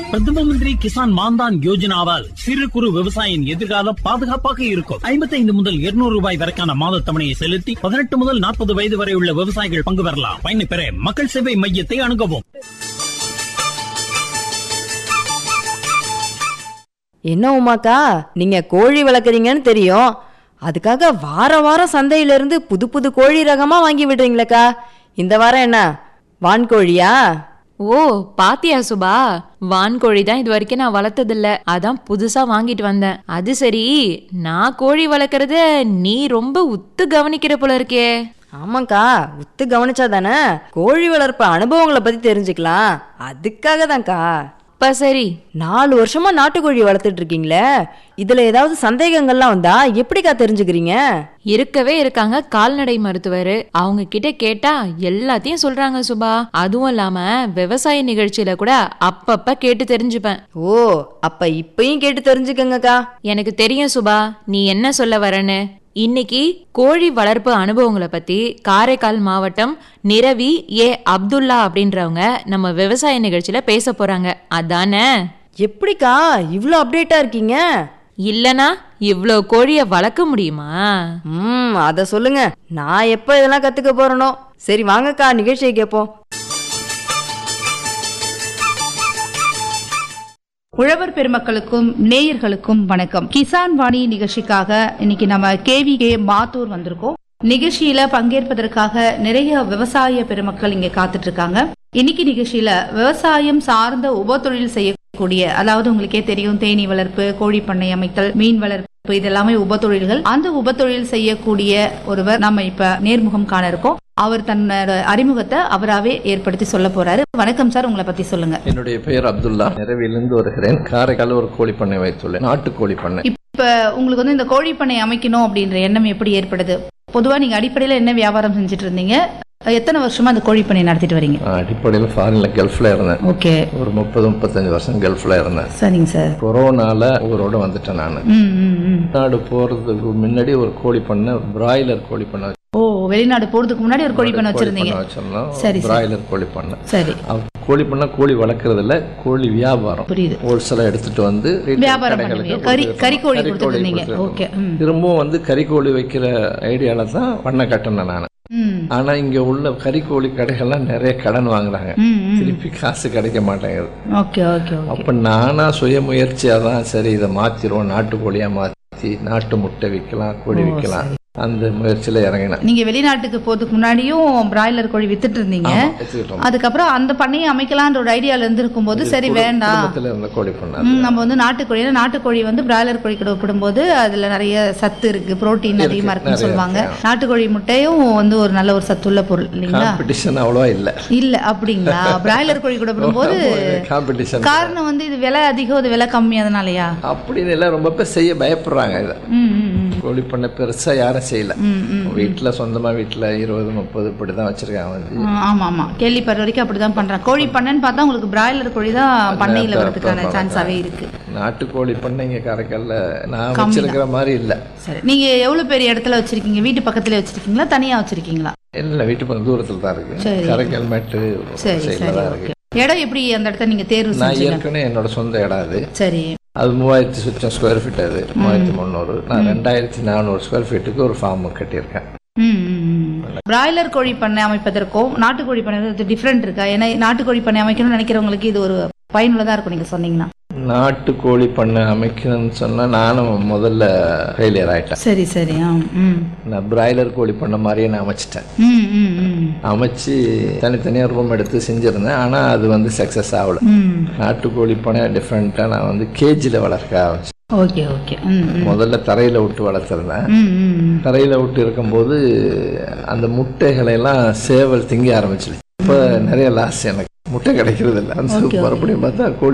பிரதம மந்திரி கிசான் மான்தான் யோஜனாவால் சிறு குறு விவசாயியின் எதிர்காலம் பாதுகாப்பாக இருக்கும் ஐம்பத்தைந்து முதல் இருநூறு ரூபாய் வரைக்கான மாத தவணையை செலுத்தி பதினெட்டு முதல் நாற்பது வயது வரை உள்ள விவசாயிகள் பங்கு பெறலாம் பயனை பெற மக்கள் சேவை மையத்தை அணுகவும் என்ன உமாக்கா நீங்க கோழி வளர்க்குறீங்கன்னு தெரியும் அதுக்காக வார வாரம் சந்தையில இருந்து புது புது கோழி ரகமா வாங்கி விடுறீங்களேக்கா இந்த வாரம் என்ன வான்கோழியா ஓ பாத்தியா சுபா வான்கோழி தான் இது வரைக்கும் நான் வளர்த்ததில்ல அதான் புதுசா வாங்கிட்டு வந்தேன் அது சரி நான் கோழி வளர்க்கறத நீ ரொம்ப உத்து கவனிக்கிற போல இருக்கே ஆமாக்கா உத்து கவனிச்சா தானே கோழி வளர்ப்பு அனுபவங்களை பத்தி தெரிஞ்சுக்கலாம் அதுக்காக தான்க்கா இப்ப சரி நாலு வருஷமா நாட்டுக்கோழி வளர்த்துட்டு இருக்கீங்களே இதுல ஏதாவது சந்தேகங்கள்லாம் வந்தா எப்படிக்கா தெரிஞ்சுக்கிறீங்க இருக்கவே இருக்காங்க கால்நடை மருத்துவர் அவங்க கிட்ட கேட்டா எல்லாத்தையும் சொல்றாங்க சுபா அதுவும் இல்லாம விவசாய நிகழ்ச்சியில கூட அப்பப்ப கேட்டு தெரிஞ்சுப்பேன் ஓ அப்ப இப்பயும் கேட்டு தெரிஞ்சுக்கங்கக்கா எனக்கு தெரியும் சுபா நீ என்ன சொல்ல வரேன்னு இன்னைக்கு கோழி வளர்ப்பு அனுபவங்களை பத்தி காரைக்கால் மாவட்டம் நிரவி ஏ அப்துல்லா அப்படின்றவங்க நம்ம விவசாய நிகழ்ச்சியில பேச போறாங்க அதானே எப்படிக்கா இவ்ளோ அப்டேட்டா இருக்கீங்க இல்லனா இவ்ளோ கோழிய வளர்க்க முடியுமா ம் அத சொல்லுங்க நான் எப்ப இதெல்லாம் கத்துக்க போறேனோ சரி வாங்கக்கா நிகழ்ச்சியை கேட்போம் உழவர் பெருமக்களுக்கும் நேயர்களுக்கும் வணக்கம் கிசான் வாணி நிகழ்ச்சிக்காக இன்னைக்கு நம்ம கேவி கே மாத்தூர் வந்திருக்கோம் நிகழ்ச்சியில பங்கேற்பதற்காக நிறைய விவசாய பெருமக்கள் இங்க காத்துட்டு இருக்காங்க இன்னைக்கு நிகழ்ச்சியில விவசாயம் சார்ந்த உபத்தொழில் செய்யக்கூடிய அதாவது உங்களுக்கே தெரியும் தேனீ வளர்ப்பு கோழி பண்ணை அமைத்தல் மீன் வளர்ப்பு இதெல்லாமே உபத்தொழில்கள் அந்த உபத்தொழில் செய்யக்கூடிய ஒருவர் நம்ம இப்ப நேர்முகம் காண இருக்கோம் அவர் தன்னோட அறிமுகத்தை அவராவே ஏற்படுத்தி சொல்ல போறாரு வணக்கம் சார் உங்களை பத்தி சொல்லுங்க என்னுடைய பெயர் அப்துல்லா நிறவிலிருந்து வருகிறேன் காரைக்கால் ஒரு கோழி பண்ணை வைத்துள்ளேன் நாட்டு கோழி பண்ணை இப்ப உங்களுக்கு வந்து இந்த கோழி பண்ணை அமைக்கணும் அப்படின்ற எண்ணம் எப்படி ஏற்படுது பொதுவா நீங்க அடிப்படையில என்ன வியாபாரம் செஞ்சுட்டு இருந்தீங்க எத்தனை வருஷமா அந்த கோழி பண்ணை நடத்திட்டு வரீங்க நான் அடிப்படையில் ஃபாரின்ல கல்ஃப்ல இருந்தேன் ஓகே ஒரு முப்பது முப்பத்தஞ்சு வருஷம் கல்ஃப்ல இருந்தேன் சரிங்க சார் கொரோனால ஊரோட வந்துட்டேன் நான் ம் ம் ம் நாடு போறதுக்கு முன்னாடி ஒரு கோழி பண்ணை பிராய்லர் கோழி பண்ணை ஓ வெளிநாடு போறதுக்கு முன்னாடி ஒரு கோழி பண்ணை கோழி வச்சிருந்தீங்க பண்ணை வச்சிருந்தோம் சரி, சரி. பிராய்லர் கோழி பண்ணை சரி அவ- கோழி பண்ணை கோழி வளர்க்கறது இல்ல கோழி வியாபாரம் புரியுது ஹோல்சேலா எடுத்துட்டு வந்து retail வியாபாரம் கடைகளுக்கு பண்ணுவீங்க கறி கொடுத்துட்டு கறிக்கோழி இருந்தோம். கொடுத்துட்டு இருந்தீங்க கொடுத்துட்டு ஓகே இருந்தோம். ம் திரும்பவும் வந்து கறிக்கோழி வைக்கிற ஐடியால தான் பண்ணை கட்டினேன் நான் ம் ஆனா இங்க உள்ள கறிக்கோழி கடைகள்லாம் நிறைய கடன் வாங்குறாங்க ம் ம் திருப்பி காசு கிடைக்க மாட்டேங்குது ஓகே ஓகே ஓகே அப்ப நானா சுய முயற்சியா தான் சரி இதை மாத்திருவோம் நாட்டுக்கோழியா மாத்தி நாட்டு முட்டை விற்கலாம் கோழி விற்கலாம் அந்த முயற்சியில இறங்கினேன் நீங்க வெளிநாட்டுக்கு போறதுக்கு முன்னாடியும் பிராய்லர் கோழி வித்துட்டு இருந்தீங்க ஆமா, வச்சுக்கிட்டோம். அதுக்கப்புறம் அந்த பண்ணையை அமைக்கலான்ற ஒரு ஐடியால இருந்திருக்கும் போது சரி குடு- வேண்டாம் குடும்பத்துல இருந்த கோழி பண்ண ம், நம்ம வந்து நாட்டுக்கோழி ஏன்னா நாட்டுக்கோழி வந்து பிராய்லர் கோழி கூட ஒப்பிடும்போது அதுல நிறைய சத்து இருக்கு புரோட்டீன் அதிகமா இருக்குன்னு நிறைய சொல்லுவாங்க இருக்கு. நாட்டுக்கோழி முட்டையும் வந்து ஒரு நல்ல ஒரு சத்துள்ள பொருள் இல்லைங்களா காம்படிஷன் அவ்வளவா இல்ல இல்ல அப்படிங்களா பிராய்லர் கோழி கூட ஒப்பிடும்போது காம்படிஷன் காரணம் வந்து இது விலை அதிகம் இது விலை கம்மி அதனாலயா அப்படின்னு எல்லாம் ரொம்ப பேர் செய்ய பயப்படுறாங்க இதை ம் ம் ம். கோழி பண்ண பெருசா யாரும் செய்யல ம் ம் வீட்டுல சொந்தமா வீட்டுல இருபது முப்பது இப்படிதான் வச்சிருக்காங்க வந்து ஆ, ஆமா ஆமா கேள்விப்படுற வரைக்கும் அப்படிதான் பண்றாங்க கோழி பண்ணைன்னு பார்த்தா உங்களுக்கு பிராய்லர் கோழி தான் பண்ணையில வரதுக்கான சான்ஸாவே இருக்கு நாட்டுக்கோழி பண்ண இங்க காரைக்கால்ல நான் வச்சிருக்கிற மாதிரி இல்ல சரி நீங்க எவ்வளவு பெரிய இடத்துல வச்சிருக்கீங்க வீட்டு பக்கத்துல வச்சிருக்கீங்களா தனியா வச்சிருக்கீங்களா இல்ல வீட்டு பக்கம் தூரத்துல தான் இருக்கு சரி. காரைக்கால் மேட்டு சரி சைடுல சரி தான் ஓகே இருக்கு இடம் எப்படி அந்த இடத்த நீங்க தேர்வு நான் செஞ்சீங்க ஏற்கனவே என்னோட சொந்த இடம் அது சரி அது மூவாயிரத்தி சுற்றம் ஸ்கொயர் ஃபீட் அது மூவாயிரத்தி முந்நூறு நான் ரெண்டாயிரத்தி நானூறு ஸ்கொயர் ஃபீட்டுக்கு ஒரு ஃபார்ம் கட்டியிருக்கேன் ம், ம், ம். பிராய்லர் கோழி பண்ணை அமைப்பதற்கும் நாட்டுக்கோழி பண்ணை டிஃப்ரெண்ட் இருக்கா ஏன்னா நாட்டுக்கோழி பண்ணை அமைக்கணும்னு நினைக்கிறவங்களுக்கு இது ஒரு பயனுள்ளதா இருக்கும் நீங்க சொன்னீங்கன்னா நாட்டுக்கோழி பண்ணை அமைக்கணும்னு சொன்னா நானும் முதல்ல ஃபெயிலியர் ஆயிட்டேன் சரி சரி ஆ ம் நான் பிராய்லர் கோழி பண்ண மாதிரியே நான் அமைச்சிட்டேன் ம் ம் ம் அமைச்சு தனித்தனியாக ரூம் எடுத்து செஞ்சுருந்தேன் ஆனால் அது வந்து சக்ஸஸ் ஆகல ம் நாட்டுக்கோழி பண்ணை டிஃப்ரெண்ட்டாக நான் வந்து கேஜில் வளர்க்க ஆரம்பிச்சேன் ஓகே ஓகே ம் ம். முதல்ல தரையில் விட்டு வளர்த்துருந்தேன் ம் ம் ம். தரையில் விட்டு இருக்கும்போது அந்த முட்டைகளை எல்லாம் சேவல் திங்க ஆரம்பிச்சிடுச்சு இப்போ நிறைய லாஸ் எனக்கு முட்டை கிடைக்கிறது இல்லை அந்த மறுபடியும் பார்த்தா கோழி